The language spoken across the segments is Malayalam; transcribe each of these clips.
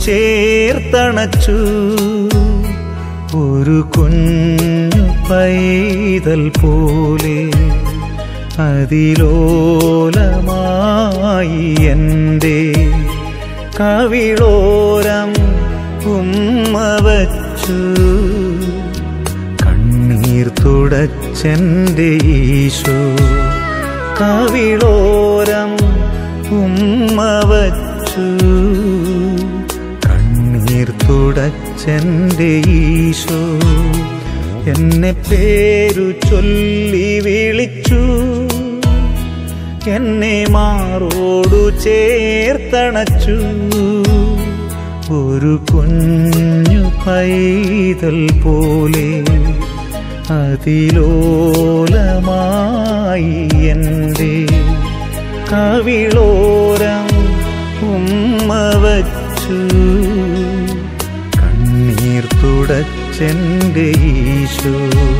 ചേർത്തണച്ചു ഒരു കുഞ്ഞു പൈതൽ പോലെ അതിലോലമായി എൻ്റെ കവിളോരം ഉമ്മ വച്ചു കണ്ണീർ തുടച്ചെൻ്റെ ഈശോ കവിളോരം ഉമ്മ വച്ചു കണ്ണീർ തുടച്ചെൻ്റെ ഈശോ എന്നെ പേരു ചൊല്ലി വിളിച്ചു എന്നെ മാറോടു ചേർത്തണച്ചു ഒരു കുഞ്ഞു പൈതൽ പോലെ അതിലോലമായി എൻ്റെ കവിളോരം ഉമ്മ വച്ചു കണ്ണീർ തുടച്ചെൻ്റെ ഈശോ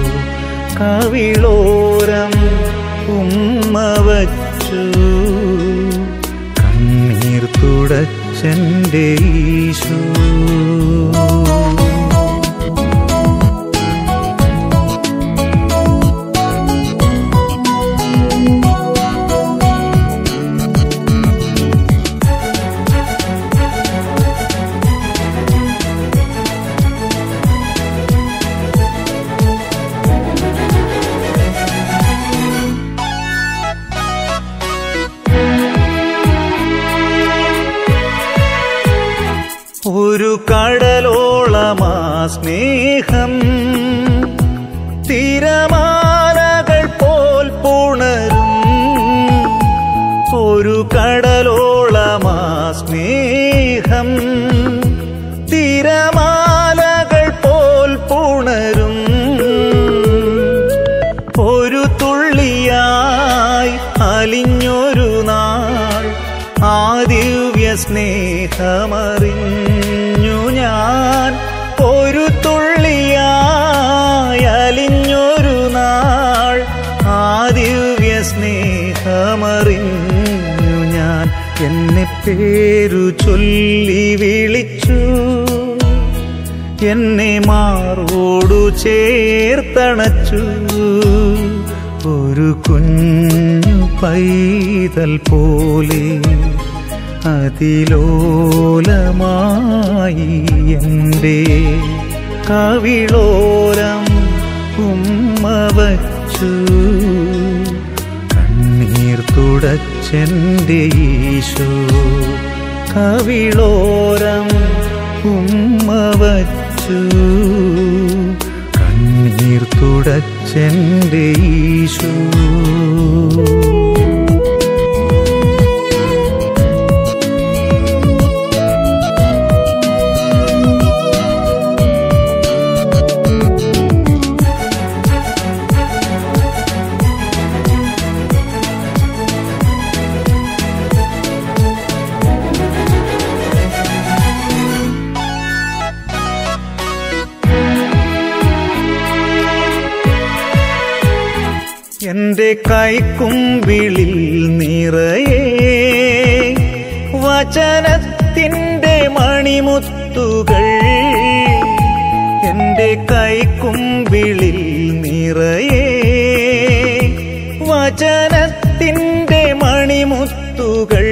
കവിളോരം ഉമ്മ വച്ചു കണ്ണീർ തുടച്ചെൻ്റെ ഈശോ ഒരു കടലോളമാ സ്നേഹം തിരമാലകൾ പോൽ പുണരും ഒരു കടലോളമാ സ്നേഹം തിരമാലകൾ പോൽ പുണരും ഒരു തുള്ളിയായി അലിഞ്ഞൊരു നാൾ ആ ദിവ്യ സ്നേഹമറിഞ്ഞു ഞാൻ ഒരു തുള്ളിയായി അലിഞ്ഞൊരു നാൾ ആ ദിവ്യ സ്നേഹമറിഞ്ഞു ഞാൻ എന്നെ പേരു ചൊല്ലി വിളിച്ചു എന്നെ മാറോടു ചേർത്തണച്ചു ഒരു കുഞ്ഞു പൈതൽ പോലെ അതിലോലമായി എൻ്റെ കവിളോരം ഉമ്മ വച്ചു കണ്ണീർ തുടച്ചെൻ്റെ ഈശോ കവിളോരം ഉമ്മ വച്ചു കണ്ണീർ തുടച്ചെൻ്റെ ഈശോ എന്റെ കൈക്കുമ്പിളിൽ നിറയെ വചനത്തിൻ്റെ മണിമുത്തുകൾ എന്റെ കൈക്കുമ്പിളിൽ നിറയെ വചനത്തിൻ്റെ മണിമുത്തുകൾ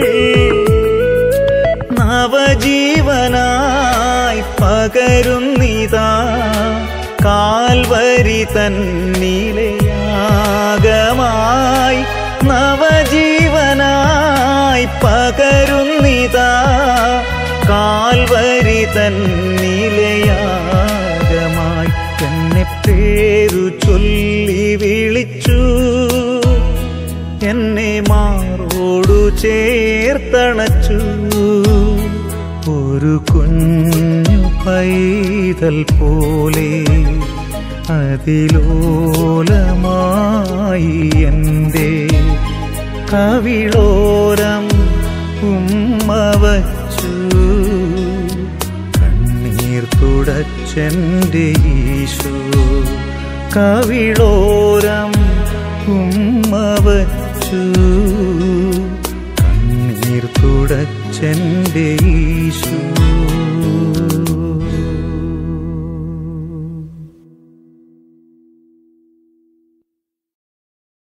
നവജീവനായി പകരുന്നിതാ കാൽവരി തന്നിലയാകമായി നവജീവനായി പകരുന്നിതാ കാൽവരി തന്നിലയാകമായി എന്നെ പേരു ചൊല്ലി വിളിച്ചു എന്നെ മാറോടു ചേർത്തണച്ചു ഒരു കുഞ്ഞു പൈതൽ പോലെ അതിലോലമായി എൻ്റെ കവിളോരം ഉമ്മ വച്ചു കണ്ണീർ തുടച്ചെൻ്റെ ഈശോ കവിളോരം ഉമ്മ വച്ചു കണ്ണീർ തുടച്ചെൻ്റെ ഈശോ